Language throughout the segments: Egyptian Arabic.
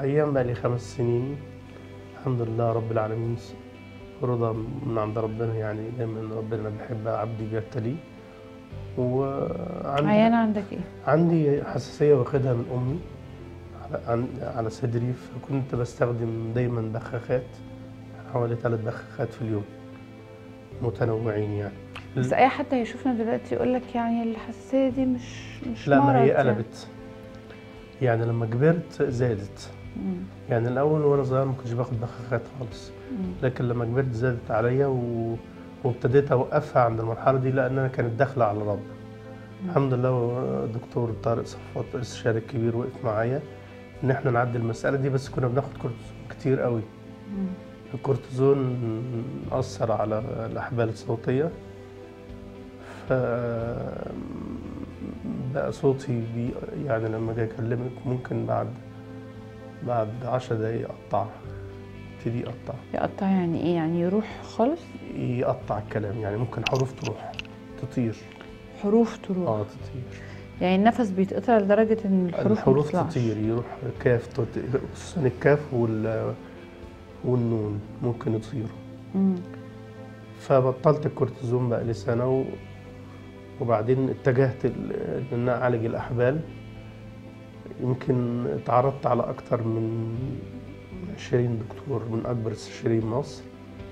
حاليا بقى لي خمس سنين الحمد لله رب العالمين رضا من عند ربنا يعني دايما ربنا بحب عبدي بيبتليه وعندي عيان عندك ايه؟ عندي حساسية واخدها من أمي على عن- على صدري فكنت بستخدم دايما بخاخات حوالي ثلاث بخاخات في اليوم متنوعين يعني بس اي حد هيشوفنا دلوقتي يقول لك يعني الحساسيه دي مش مش لا ما مرض هي يعني. قلبت يعني لما كبرت زادت مم. يعني الأول وأنا صغير ما كنتش باخد بخاخات خالص مم. لكن لما كبرت زادت عليا و... وابتديت أوقفها عند المرحلة دي لأنها كانت داخلة على رب الحمد لله الدكتور طارق صفوت الاستشاري الكبير وقف معايا ان احنا نعدي المساله دي بس كنا بناخد كورتيزون كتير قوي مم. الكورتيزون اثر على الاحبال الصوتيه ف بقى صوتي بي يعني لما اجي اكلمك ممكن بعد بعد عشر دقايق يقطع يبتدي يقطع يقطع يعني ايه يعني يروح خالص يقطع الكلام يعني ممكن حروف تروح تطير حروف تروح اه تطير يعني النفس بيتقطع لدرجه ان الحروف ما الحروف بتطلعش. تطير يروح كاف تط- خصوصا الكاف وال والنون ممكن يطيروا مم. فبطلت الكورتيزون بقى لي سنة و... وبعدين اتجهت ال- ان انا اعالج الاحبال يمكن اتعرضت على اكتر من 20 دكتور من اكبر استشاريين مصر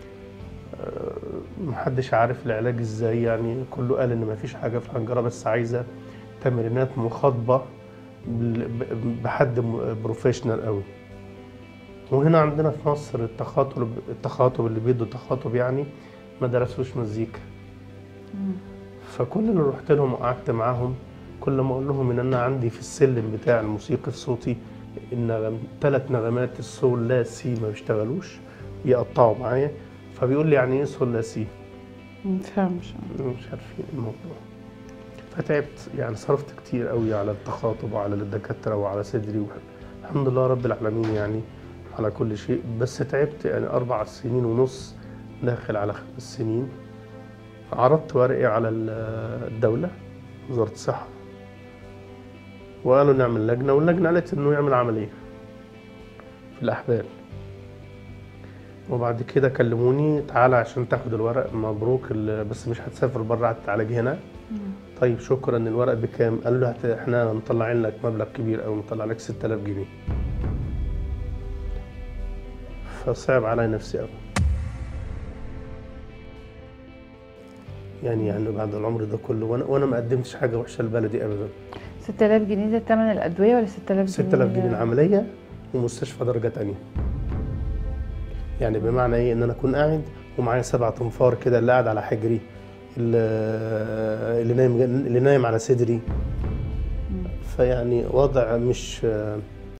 أه، محدش عارف العلاج ازاي يعني كله قال ان مفيش حاجه في الحنجره بس عايزه تمرينات مخاطبه بال- ب- بحد م- بروفيشنال قوي وهنا عندنا في مصر التخاطب التخاطب اللي بيدوا تخاطب يعني ما درسوش مزيكا مم. فكل اللي رحت لهم وقعدت معاهم كل ما اقول لهم ان انا عندي في السلم بتاع الموسيقى الصوتي النغم ثلاث نغمات السول لا سي ما بيشتغلوش يقطعوا معايا فبيقول لي يعني ايه سول لا سي ما فهمش مش عارفين الموضوع فتعبت يعني صرفت كتير قوي على التخاطب وعلى الدكاتره وعلى صدري وح- الحمد لله رب العالمين يعني على كل شيء بس تعبت يعني اربع سنين ونص داخل على خمس سنين عرضت ورقي على ال- الدوله وزاره الصحه وقالوا نعمل لجنه واللجنه قالت انه يعمل عمليه في الاحبال وبعد كده كلموني تعالى عشان تاخد الورق مبروك ال- بس مش هتسافر بره هتتعالج هنا مم. طيب شكرا الورق بكام قالوا له هت- احنا مطلعين لك مبلغ كبير او مطلع لك 6000 جنيه فصعب علي نفسي قوي يعني يعني بعد العمر ده كله وانا وانا ما قدمتش حاجه وحشه لبلدي ابدا 6000 جنيه ده ثمن الادويه ولا 6000 جنيه 6000 جنيه ده- العمليه ومستشفى درجه تانية يعني بمعنى ايه ان انا اكون قاعد ومعايا سبع تنفار كده اللي قاعد على حجري اللي اللي نايم اللي نايم على صدري مم. فيعني وضع مش